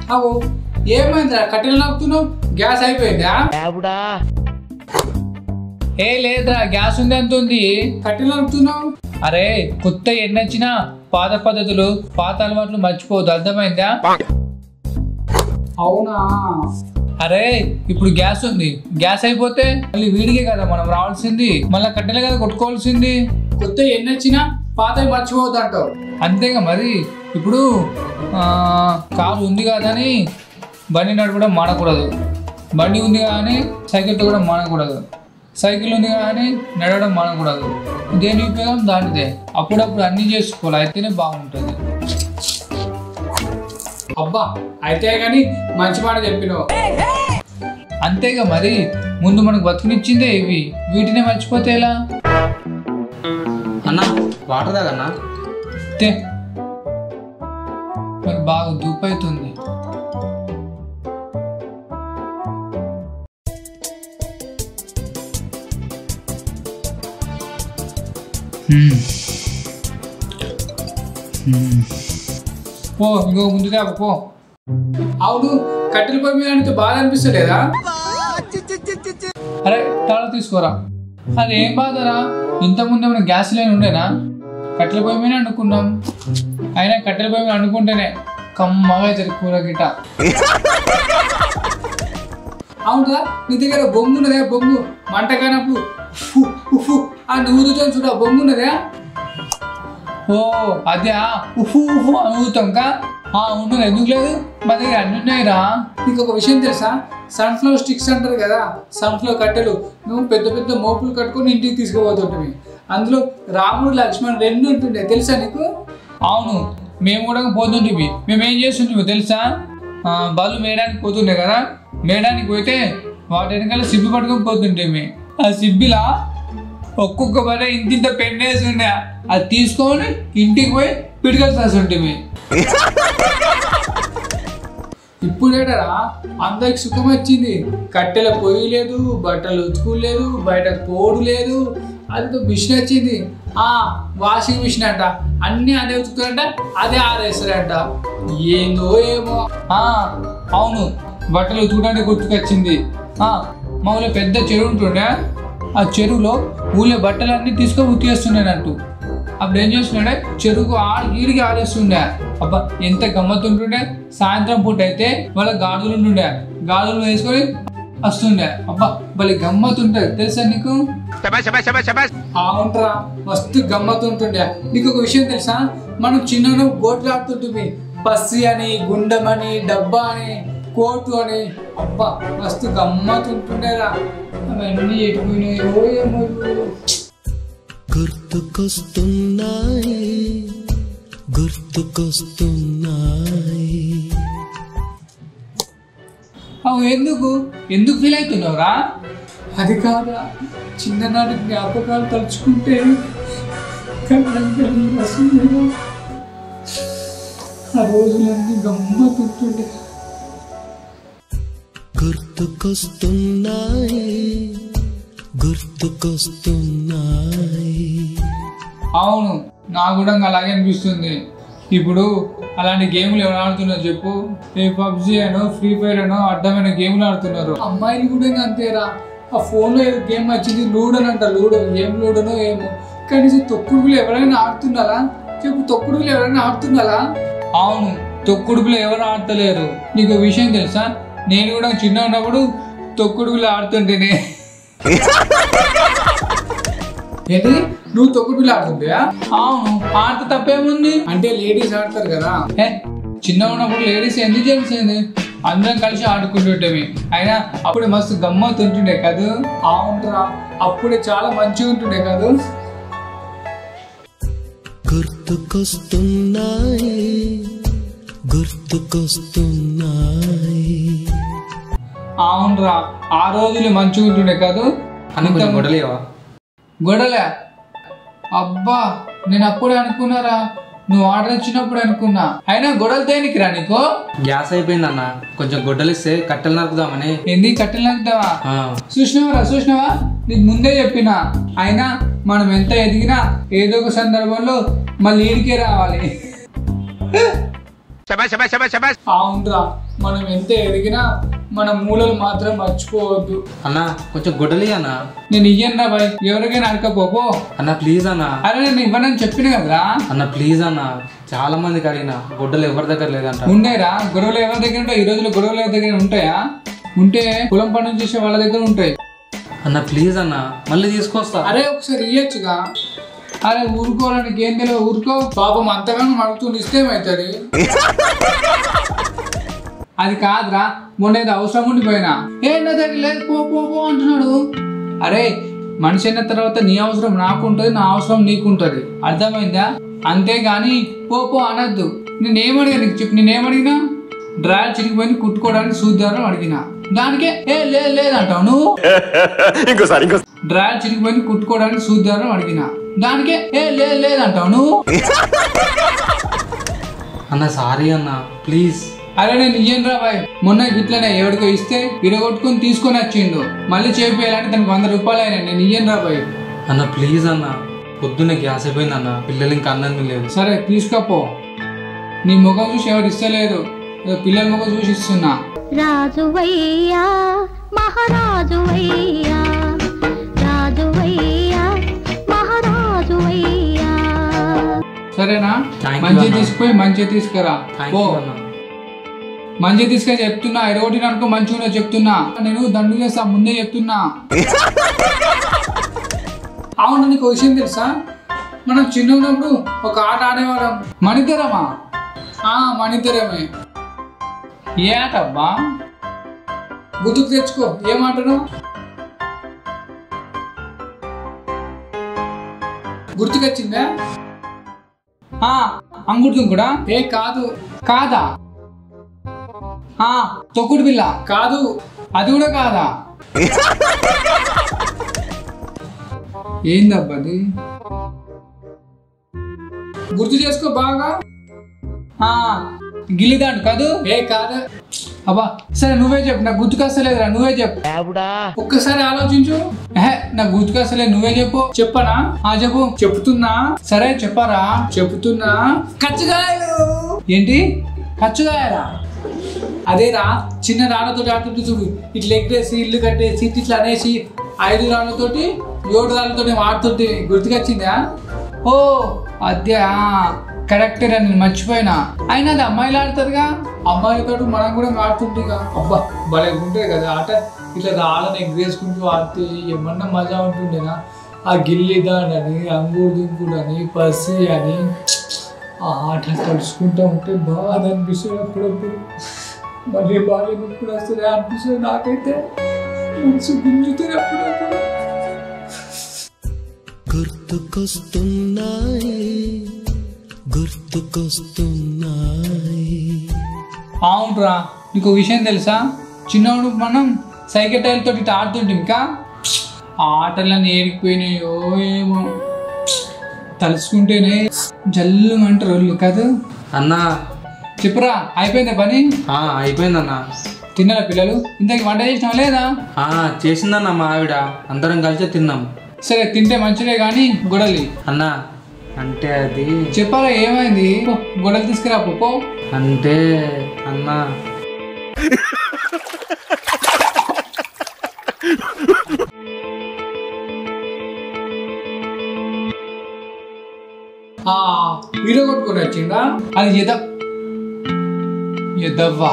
అవు ఏమైందిరా కట్టెలు నవ్వుతున్నావు గ్యాస్ అయిపోయిందా ఏ లేదురా గ్యాస్ ఉంది ఎంత ఉంది కట్టెలు నవ్వుతున్నావు అరే కొత్త ఎన్నొచ్చినా పాత పద్ధతులు పాత అలవాట్లు మర్చిపోవద్దు అర్థమైందా అవునా అరే ఇప్పుడు గ్యాస్ ఉంది గ్యాస్ అయిపోతే మళ్ళీ వీడికే కదా మనం రావాల్సింది మళ్ళీ కట్టెలే కదా కొట్టుకోవాల్సింది కొత్త ఎన్ని వచ్చినా పాతవి మర్చిపోవద్దు అంటావు అంతేగా మరి ఇప్పుడు ఆ, కారు ఉంది కాదని బండి నడపడం మానకూడదు బండి ఉంది కానీ సైకిల్తో కూడా మానకూడదు సైకిల్ ఉంది కానీ నడవడం మానకూడదు దేని ఉపయోగం దానిదే అప్పుడప్పుడు అన్నీ చేసుకోవాలి అయితేనే బాగుంటుంది అబ్బా అయితే కానీ మంచి మాట చెప్పినావు అంతేగా మరి ముందు మనకు బతుకునిచ్చిందే ఇవి వీటినే మర్చిపోతే ఎలా అన్నా వాటర్ తాగన్నా తే మరి బాగా దూపు అవుతుంది హ్మ్. హ్మ్. పో ఇంకో ముందు తేపో పో అవును కట్టెల పొయ్యి మీద అంటే బాధ అనిపిస్తలేదా అరే తాళ తీసుకోరా అది ఏం బాధరా ఇంతకుముందు ఏమైనా గ్యాస్ లేని ఉండేనా కట్టెల పొయ్యి మీద అనుకున్నాం అయినా కట్టెల పొయ్యి మీద అనుకుంటేనే కమ్మగా అవుతుంది కూర గిట అవునా నీ దగ్గర బొంగు ఉన్నదా బొంగు మంట కానప్పుడు ఉఫు, ఉఫు ఆ నూరుతో చూడ బొంగు ఉన్నదా ఓ అదే ఉఫు ఉఫు అనుగుతాం కా ఆ ఉండదు ఎందుకు లేదు మా దగ్గర అన్ని ఉన్నాయిరా నీకు ఒక విషయం తెలుసా సన్ఫ్లవర్ స్టిక్స్ అంటారు కదా సన్ఫ్లవర్ కట్టెలు నువ్వు పెద్ద పెద్ద మోపులు కట్టుకొని ఇంటికి తీసుకుపోతుంటివి అందులో రాముడు లక్ష్మణ్ రెండు ఉంటుండే తెలుసా నీకు అవును మేము కూడా పోతుంటివి మేము ఏం చేస్తుంటివి తెలుసా ఆ, బళ్ళు మేయడానికి పోతుండే కదా మేయడానికి పోతే వాటి వెనకాల సిబ్బి పట్టుకొని పోతుంటే ఆ సిబ్బిలా ఒక్కొక్క బర ఇంత ఇంత పెన్నేసి ఉండే అది తీసుకొని ఇంటికి పోయి పిడికలు రాసుంటివి ఇప్పుడేటరా అందరికి సుఖం వచ్చింది కట్టెల పొయ్యి లేదు బట్టలు ఉతుకు లేదు బయట పోడు లేదు అది మిషన్ వచ్చింది ఆ వాషింగ్ మిషన్ అంట అన్ని అదే ఉతుకుతారంట అదే ఆరేస్తారంట ఏందో ఏమో ఆ, అవును బట్టలు ఉతకడానికి గుర్తుకొచ్చింది ఆ, మా ఊళ్ళో పెద్ద చెరువు ఉంటుండే ఆ చెరువులో ఊళ్ళో బట్టలన్నీ తీసుకొని ఉతికేస్తున్నానంటూ అప్పుడు ఏం చేస్తున్నాడే చెరువుకు ఆడి గీడికి ఆడేస్తుండే అబ్బా ఎంత గమ్మత్తుంటుండే సాయంత్రం పూట అయితే వాళ్ళ గాజులు ఉంటుండే గాజులు వేసుకొని వస్తుండే అబ్బా భలే గమ్మత్ ఉంటుంది తెలుసా నీకు అవునరా మస్తు గమ్మత్ ఉంటుండే నీకు ఒక విషయం తెలుసా మనం చిన్న గోట్లు ఆడుతుంటుంది పస్సి అని గుండం అని డబ్బా అని కోటు అని అబ్బా మస్తు గమ్మత్ ఉంటుండేరా అవన్నీ ఎటుపోయినాయో ఏమో గుర్తుకొస్తున్నాయి గుర్తుకొస్తున్నాయి అవు ఎందుకు ఎందుకు ఫీల్ అవుతున్నావురా అది కాదా చిన్ననాటి జ్ఞాపకాలు తలుచుకుంటే కళ్ళంటే నీళ్ళు వస్తున్నాయి. ఆ రోజులన్నీ గమ్మత్ ఉంటుండే గుర్తుకొస్తున్నాయి గుర్తుకొస్తున్నాయి అవును నాకు కూడా అలాగే అనిపిస్తుంది ఇప్పుడు అలాంటి గేమ్లు ఎవరు ఆడుతున్నారు చెప్పు ఏ పబ్జి అనో ఫ్రీ ఫైర్ అనో అడ్డమైన గేమ్లు ఆడుతున్నారు అమ్మాయిలు కూడా ఇంకా అంతేరా ఆ ఫోన్లో ఏదో గేమ్ వచ్చింది లూడో అంట లూడో ఏం లూడోనో ఏమో కనీసం తొక్కుడుగులు ఎవరైనా ఆడుతున్నారా చెప్పు తొక్కుడుగులు ఎవరైనా ఆడుతున్నారా అవును తొక్కుడుగులు ఎవరు ఆడతలేరు నీకు ఒక విషయం తెలుసా నేను కూడా చిన్న ఉన్నప్పుడు తొక్కుడుగులు ఆడుతుంటేనే ఏంటి నువ్వు తొక్కుడుగులు ఆడుతుంటాయా అవును ఆట తప్పేముంది అంటే లేడీస్ ఆడతారు కదా ఏ చిన్న ఉన్నప్పుడు లేడీస్ ఎందుకు తెలిసింది అందరం కలిసి ఆడుకుంటుంటేమి అయినా అప్పుడు మస్తు గమ్మత్ ఉంటుండే కదా అవునరా అప్పుడే చాలా మంచిగా ఉంటుండే కదా గుర్తుకొస్తున్నాయి గుర్తుకొస్తున్నాయి అవునరా ఆ రోజులు మంచిగా ఉంటుండే కాదు అన్న కొంచెం గొడవలేవా గొడవలే అబ్బా నేను అప్పుడే అనుకున్నారా నువ్వు ఆర్డర్ ఇచ్చినప్పుడు అనుకున్నా అయినా గొడవలు దేనికిరా నీకు గ్యాస్ అయిపోయింది అన్న కొంచెం గొడ్డలు ఇస్తే కట్టెలు నరుకుదామని ఎందుకు కట్టెలు నరుకుతావా ఆ, చూసినావరా చూసినావా నీకు ముందే చెప్పినా అయినా మనం ఎంత ఎదిగినా ఏదో ఒక సందర్భంలో మళ్ళీ ఈడికే రావాలి అవునరా మనం ఎంత ఎదిగినా మన మూలలు మాత్రం మర్చిపోవద్దు అన్న కొంచెం గొడ్డలి అన్న నేను ఇయ్యను బాయ్ ఎవరికైనా అడకపోపో అన్న ప్లీజ్ అన్న అరే నేను ఇవ్వనని చెప్పిన కదరా అన్న ప్లీజ్ అన్న చాలా మందికి అడిగిన గొడ్డలు ఎవరి దగ్గర లేదంట ఉండేరా గొడవలు ఎవరి దగ్గర ఉంటాయి ఈ రోజుల్లో గొడవలు ఎవరి దగ్గర ఉంటాయా ఉంటే పొలం పనులు చేసే వాళ్ళ దగ్గర ఉంటాయి అన్న ప్లీజ్ అన్న మళ్ళీ తీసుకొస్తా అరే ఒకసారి ఇయ్యొచ్చుగా అరే ఊరుకోవడానికి ఏం తెలియదు ఊరుకో పాపం అంతగానో అడుగుతూ ఇష్టమవుతుంది అది కాదురా మొన్న ఏదో అవసరం ఉండిపోయినా ఏ నా దగ్గర లేదు పో పో పో అంటున్నాడు అరే మనిషి అయిన తర్వాత నీ అవసరం నాకు ఉంటుంది నా అవసరం నీకు ఉంటుంది అర్థమైందా అంతేగాని పో పో అనద్దు నేనేమడిగా నీకు చెప్పు నేనేమడిగినా డ్రాయర్ చిరిగిపోయింది కుట్టుకోవడానికి సూద్దారం అడిగినా దానికే ఏ లేదు లేదంటావు నువ్వు డ్రాయర్ చిరిగిపోయింది కుట్టుకోవడానికి సూద్దారం అడిగినా దానికే ఏ లేదు లేదంటావు నువ్వు అన్న సారీ అన్న ప్లీజ్ అరే నేను ఇయ్యను రా బాయ్ మొన్న ఇట్లనే ఎవరికో ఇస్తే ఇరగొట్టుకుని తీసుకొని వచ్చిండు మళ్ళీ చేపియాలంటే దానికి వంద రూపాయలు అయినా నేను ఇయ్యను రా బాయ్ అన్న ప్లీజ్ అన్న పొద్దున్న గ్యాస్ అయిపోయింది అన్న పిల్లలు ఇంకా అన్నం లేదు సరే తీసుకోపో నీ ముఖం చూసి ఎవరు ఇస్తలేదు ఏదో పిల్లల ముఖం చూసి ఇస్తున్నా రాజువయ్యా మహారాజువయ్యా రాజువయ్యా మహారాజువయ్యా సరేనా Thank you, మంచి అన్న. తీసుకుపోయి మంచి తీసుకురా థ్యాంక్ పో యూ అన్న మంచి తీసుకొని చెప్తున్నా ఎరగొట్టిన అనుకో మంచిగా చెప్తున్నా నేను దండు చేస్తా ముందే చెప్తున్నా అవును నీకు ఒక విషయం తెలుసా మనం చిన్న ఉన్నప్పుడు ఒక ఆట ఆడేవాళ్ళం మణితరమా ఆ మణిద్దరమే ఏ ఆట అబ్బా గుర్తుకు తెచ్చుకో ఏమాటను గుర్తుకొచ్చిందా ఆ, అంగుడుతుంది కూడా ఏ కాదు కాదా ఆ తొక్కుడు బిల్ల కాదు అది కూడా కాదా ఏందబ్బా అది గుర్తు చేసుకో బాగా ఆ, గిల్లిదాండు కాదు ఏ కాదు అబ్బా సరే నువ్వే చెప్పు నాకు గుర్తుకొస్తలేదురా నువ్వే చెప్పు ఒక్కసారి ఆలోచించు ఎహె, నాకు గుర్తుకొస్తలేదు నువ్వే చెప్పు చెప్పనా ఆ చెప్పు చెప్తున్నా సరే చెప్పారా చెప్తున్నా కచ్చగాయలు ఏంటి ఖర్చుగాయరా అదేరా చిన్న రాళ్ళతో ఆడుతుంటే చూడు ఇట్లా ఎగ్గేసి ఇల్లు కట్టేసి ఇట్లా అనేసి ఐదు రాళ్ళతోటి ఏడు రాళ్ళతోటి ఆడుతుంటే గుర్తుకొచ్చిందా ఓ అదే కరెక్టే నేను మర్చిపోయినా అయినా అది అమ్మాయిలు ఆడతారుగా అమ్మాయిలతో మనం కూడా ఆడుతుంటే ఇక అబ్బా భలే ఉంటుంది కదా ఆట ఇట్లా రాళ్ళని ఎగ్గేసుకుంటూ ఆడితే ఏమన్నా మజా ఉంటుండేనా ఆ గిల్లి దాడని అంగూరు దింకుడు అని పసి అని ఆ ఆట తడుచుకుంటూ ఉంటే బాధ అనిపిస్తుంది అప్పుడప్పుడు మళ్ళీ బాగా కూడా వస్తుంది అనిపిస్తుంది నాకైతే మనసు గుంజుతుంది అప్పుడప్పుడు గుర్తుకొస్తున్నాయి గుర్తుకొస్తున్నాయి అవునరా నీకు ఒక విషయం తెలుసా చిన్నప్పుడు మనం సైకిల్ టైర్ తోటి ఇట్లా ఆడుతుంటే ఇంకా ఆ ఆటలన్నీ ఏరికిపోయినాయో ఏమో తలుచుకుంటేనే జల్లు అంటారు వాళ్ళు కాదు అన్న చెప్పురా అయిపోయిందా పని ఆ, అయిపోయిందన్న తిన్నారా పిల్లలు ఇంతకి వంట చేసినావా లేదా ఆ, చేసిందన్న మా ఆవిడ అందరం కలిసి తిన్నాం సరే తింటే మంచిదే కానీ గొడవలి అన్న అంటే అది చెప్పారా ఏమైంది పో, గొడవలు తీసుకురా పో, పో అంటే అన్న ఆ వీడియో కొట్టుకొని వచ్చిందా అది ఎద ఎదవ్వా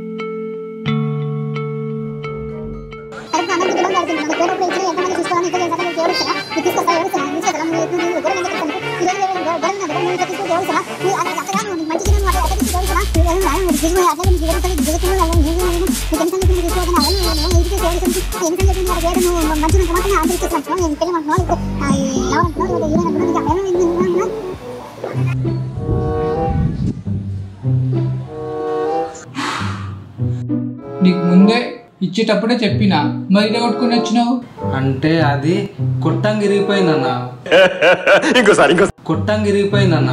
మంచిగా నీకు ముందే ఇచ్చేటప్పుడే చెప్పినా మరి ఇలా కొట్టుకుని వచ్చినావు అంటే అది కొట్టంగి ఇరిగిపోయిందన్న కొట్టంగి ఇరిగిపోయిందన్న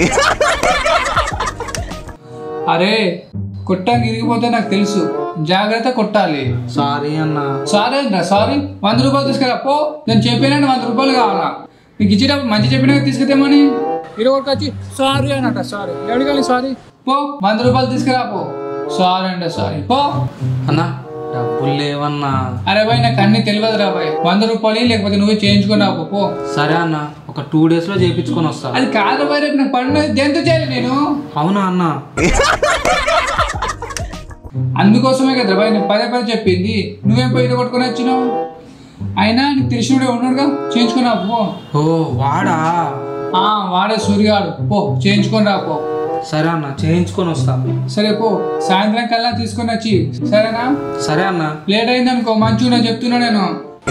అరే కొట్టాక ఇరిగిపోతే నాకు తెలుసు జాగ్రత్త కొట్టాలి సారీ అన్న సారీ అంటారా సారీ వంద రూపాయలు తీసుకురా పో నేను చెప్పానంటే వంద రూపాయలు కావాలా నీకు ఇచ్చేటప్పుడు మంచి చెప్పినాక తీసుకుతేమని వీడియో కొట్టుకొచ్చి సారీ అన్నట సారీ ఎవరికాలి సారీ పో వంద రూపాయలు తీసుకురా పో సారీ అంటే సారీ పో అన్నా డబ్బులు లేవన్నా అరే బాయ్ నాకు అన్ని తెలియదు రా బాయ్ వంద రూపాయలు లేకపోతే నువ్వే చేయించుకుని రాపో పో సరే అన్న ఒక టూ డేస్ లో చేయించుకొని వస్తా అది కాదు బాయ్ రేపు నాకు పడిన దేంతో చేయాలి నేను అవునా అన్న అందుకోసమే కదా బాయ్ నేను పదే పదే చెప్పింది నువ్వేం పోయి కొట్టుకొని వచ్చినావు అయినా నీకు తెలిసినోడే ఉన్నాడుగా చేయించుకుని రా పో ఓ వాడా ఆ, వాడే సూర్యగాడు పో చేయించుకొని రా పో సరే అన్న చేయించుకొని వస్తా సరే పో సాయంత్రం కల్లా తీసుకొని వచ్చి సరేనా సరే అన్న లేట్ అయింది అనుకో మంచిగా నేను చెప్తున్నా నేను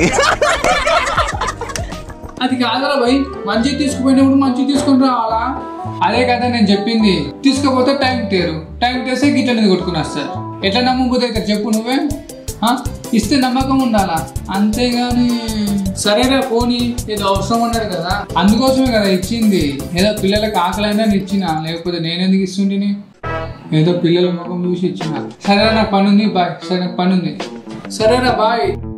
అది కాదురా భయ్ మంచి తీసుకుపోయినప్పుడు మంచి తీసుకుని రావాలా అదే కదా నేను చెప్పింది తీసుకుపోతే టైం తేరు టైం తెస్తే గిట్ల మీద కొట్టుకుని వస్తారు ఎట్లా నమ్మబోతే అయితే చెప్పు నువ్వే ఆ? ఇస్తే నమ్మకం ఉండాలా అంతేగాని సరేరా పోనీ ఏదో అవసరం ఉన్నారు కదా అందుకోసమే కదా ఇచ్చింది ఏదో పిల్లలకి ఆకలైనా ఇచ్చిన లేకపోతే నేనెందుకు ఇస్తుంటిని ఏదో పిల్లల ముఖం చూసి ఇచ్చిన సరే నాకు పని ఉంది బాయ్ సరే నాకు పని ఉంది సరేరా బాయ్